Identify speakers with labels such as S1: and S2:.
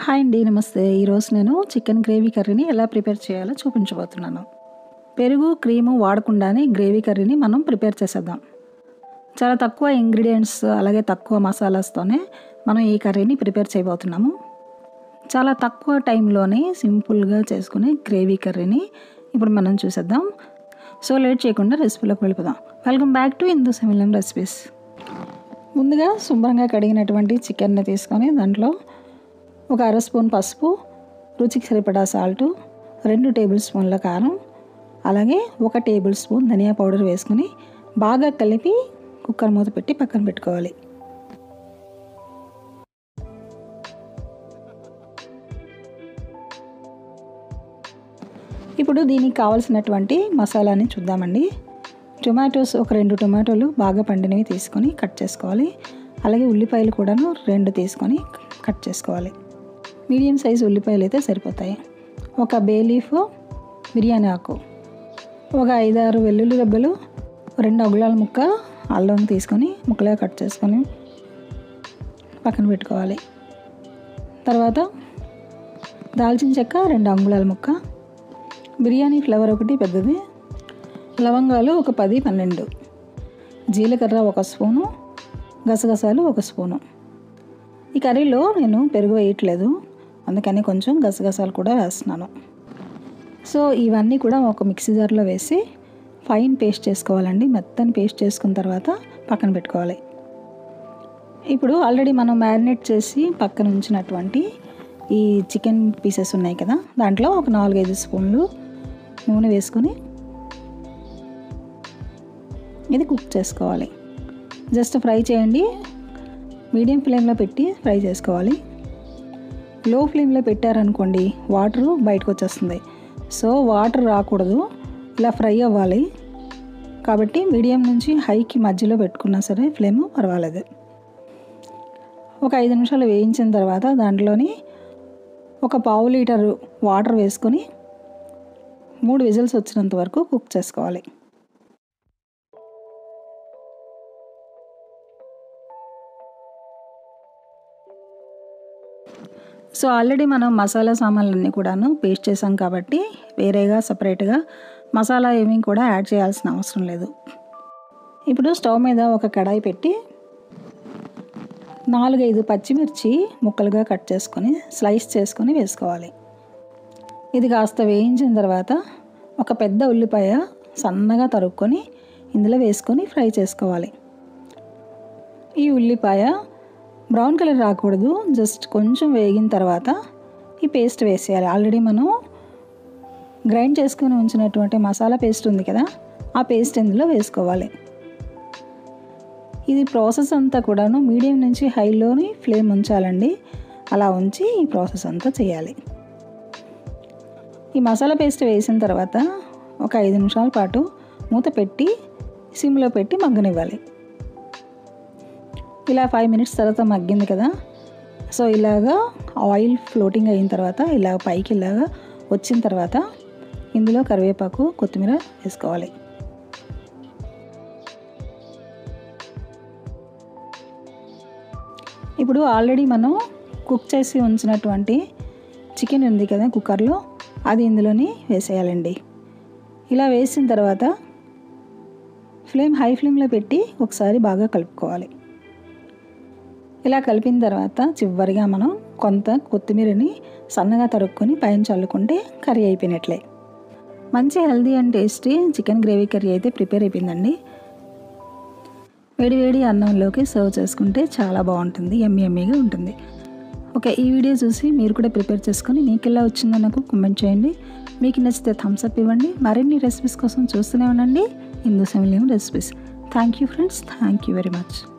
S1: hi అండి నమస్తే ఈరోజు నేను చికెన్ గ్రేవీ కర్రీని ఎలా ప్రిపేర్ చేయాలో చూపించబోతున్నాను పెరుగు క్రీము వాడకుండానే గ్రేవీ కర్రీని మనం ప్రిపేర్ చేసేద్దాం చాలా తక్కువ ఇంగ్రీడియంట్స్ అలాగే తక్కువ మసాలాస్తోనే మనం ఈ కర్రీని ప్రిపేర్ చేయబోతున్నాము చాలా తక్కువ టైంలోనే సింపుల్గా చేసుకునే గ్రేవీ కర్రీని ఇప్పుడు మనం చూసేద్దాం సో లేట్ చేయకుండా రెసిపీలోకి వెళ్ళిపోదాం వెల్కమ్ బ్యాక్ టు హిందూ సెమిలం రెసిపీస్ ముందుగా శుభ్రంగా కడిగినటువంటి చికెన్ని తీసుకొని దాంట్లో ఒక అర స్పూన్ పసుపు రుచికి సరిపడా సాల్ట్ రెండు టేబుల్ స్పూన్ల కారం అలాగే ఒక టేబుల్ స్పూన్ ధనియా పౌడర్ వేసుకొని బాగా కలిపి కుక్కర్ మూత పెట్టి పక్కన పెట్టుకోవాలి ఇప్పుడు దీనికి కావాల్సినటువంటి మసాలాని చూద్దామండి టొమాటోస్ ఒక రెండు టొమాటోలు బాగా పండినవి తీసుకొని కట్ చేసుకోవాలి అలాగే ఉల్లిపాయలు కూడాను రెండు తీసుకొని కట్ చేసుకోవాలి మీడియం సైజు ఉల్లిపాయలు అయితే సరిపోతాయి ఒక బే లీఫ్ బిర్యానీ ఆకు ఒక ఐదారు వెల్లుల్లి రెబ్బలు రెండు అగుళాల ముక్క అల్లం తీసుకొని ముక్కలుగా కట్ చేసుకొని పక్కన పెట్టుకోవాలి తర్వాత దాల్చిన చెక్క రెండు అంగుళాల ముక్క బిర్యానీ ఫ్లేవర్ ఒకటి పెద్దది లవంగాలు ఒక పది పన్నెండు జీలకర్ర ఒక స్పూను గసగసాలు ఒక స్పూను ఈ కర్రీలో నేను పెరుగు వేయట్లేదు అందుకని కొంచెం గసగసాలు కూడా వేస్తున్నాను సో ఇవన్నీ కూడా ఒక మిక్సీ జార్లో వేసి ఫైన్ పేస్ట్ చేసుకోవాలండి మెత్తని పేస్ట్ చేసుకున్న తర్వాత పక్కన పెట్టుకోవాలి ఇప్పుడు ఆల్రెడీ మనం మ్యారినేట్ చేసి పక్కన ఉంచినటువంటి ఈ చికెన్ పీసెస్ ఉన్నాయి కదా దాంట్లో ఒక నాలుగైదు స్పూన్లు నూనె వేసుకొని ఇది కుక్ చేసుకోవాలి జస్ట్ ఫ్రై చేయండి మీడియం ఫ్లేమ్లో పెట్టి ఫ్రై చేసుకోవాలి లో ఫ్లేమ్లో పెట్టారనుకోండి వాటర్ బయటకు వచ్చేస్తుంది సో వాటర్ రాకూడదు ఇలా ఫ్రై అవ్వాలి కాబట్టి మీడియం నుంచి హైకి మధ్యలో పెట్టుకున్నా సరే ఫ్లేమ్ పర్వాలేదు ఒక ఐదు నిమిషాలు వేయించిన తర్వాత దాంట్లోని ఒక పావు లీటరు వాటర్ వేసుకొని మూడు విజిల్స్ వచ్చినంత వరకు కుక్ చేసుకోవాలి సో ఆల్రెడీ మనం మసాలా సామాన్లన్నీ కూడాను పేస్ట్ చేసాం కాబట్టి వేరేగా సపరేట్గా మసాలా ఏమీ కూడా యాడ్ చేయాల్సిన అవసరం లేదు ఇప్పుడు స్టవ్ మీద ఒక కడాయి పెట్టి నాలుగైదు పచ్చిమిర్చి ముక్కలుగా కట్ చేసుకొని స్లైస్ చేసుకొని వేసుకోవాలి ఇది కాస్త వేయించిన తర్వాత ఒక పెద్ద ఉల్లిపాయ సన్నగా తరుక్కొని ఇందులో వేసుకొని ఫ్రై చేసుకోవాలి ఈ ఉల్లిపాయ బ్రౌన్ కలర్ రాకూడదు జస్ట్ కొంచెం వేగిన తర్వాత ఈ పేస్ట్ వేసేయాలి ఆల్రెడీ మనం గ్రైండ్ చేసుకొని ఉంచినటువంటి మసాలా పేస్ట్ ఉంది కదా ఆ పేస్ట్ ఇందులో వేసుకోవాలి ఇది ప్రాసెస్ అంతా కూడాను మీడియం నుంచి హైలోని ఫ్లేమ్ ఉంచాలండి అలా ఉంచి ఈ ప్రాసెస్ అంతా చేయాలి ఈ మసాలా పేస్ట్ వేసిన తర్వాత ఒక ఐదు నిమిషాల పాటు మూత పెట్టి సిమ్లో పెట్టి మగ్గనివ్వాలి ఇలా ఫైవ్ మినిట్స్ తర్వాత మగ్గింది కదా సో ఇలాగా ఆయిల్ ఫ్లోటింగ్ అయిన తర్వాత ఇలా పైకి ఇలాగా వచ్చిన తర్వాత ఇందులో కరివేపాకు కొత్తిమీర వేసుకోవాలి ఇప్పుడు ఆల్రెడీ మనం కుక్ చేసి ఉంచినటువంటి చికెన్ ఉంది కదా కుక్కర్లో అది ఇందులోని వేసేయాలండి ఇలా వేసిన తర్వాత ఫ్లేమ్ హై ఫ్లేమ్లో పెట్టి ఒకసారి బాగా కలుపుకోవాలి ఇలా కలిపిన తర్వాత చివరిగా మనం కొంత కొత్తిమీరని సన్నగా తరుక్కొని పైన చల్లుకుంటే కర్రీ అయిపోయినట్లే మంచి healthy and tasty chicken gravy curry అయితే ప్రిపేర్ అయిపోయిందండి వేడి వేడి అన్నంలోకి సర్వ్ చేసుకుంటే చాలా బాగుంటుంది ఎమ్మి ఎమ్మిగా ఉంటుంది ఓకే ఈ వీడియో చూసి మీరు కూడా ప్రిపేర్ చేసుకొని మీకు ఎలా వచ్చిందో నాకు కామెంట్ చేయండి మీకు నచ్చితే థమ్స్ అప్ ఇవ్వండి మరిన్ని రెసిపీస్ కోసం చూస్తూనే ఉండండి హిందూ సెమిలియం recipes thank you friends thank you very much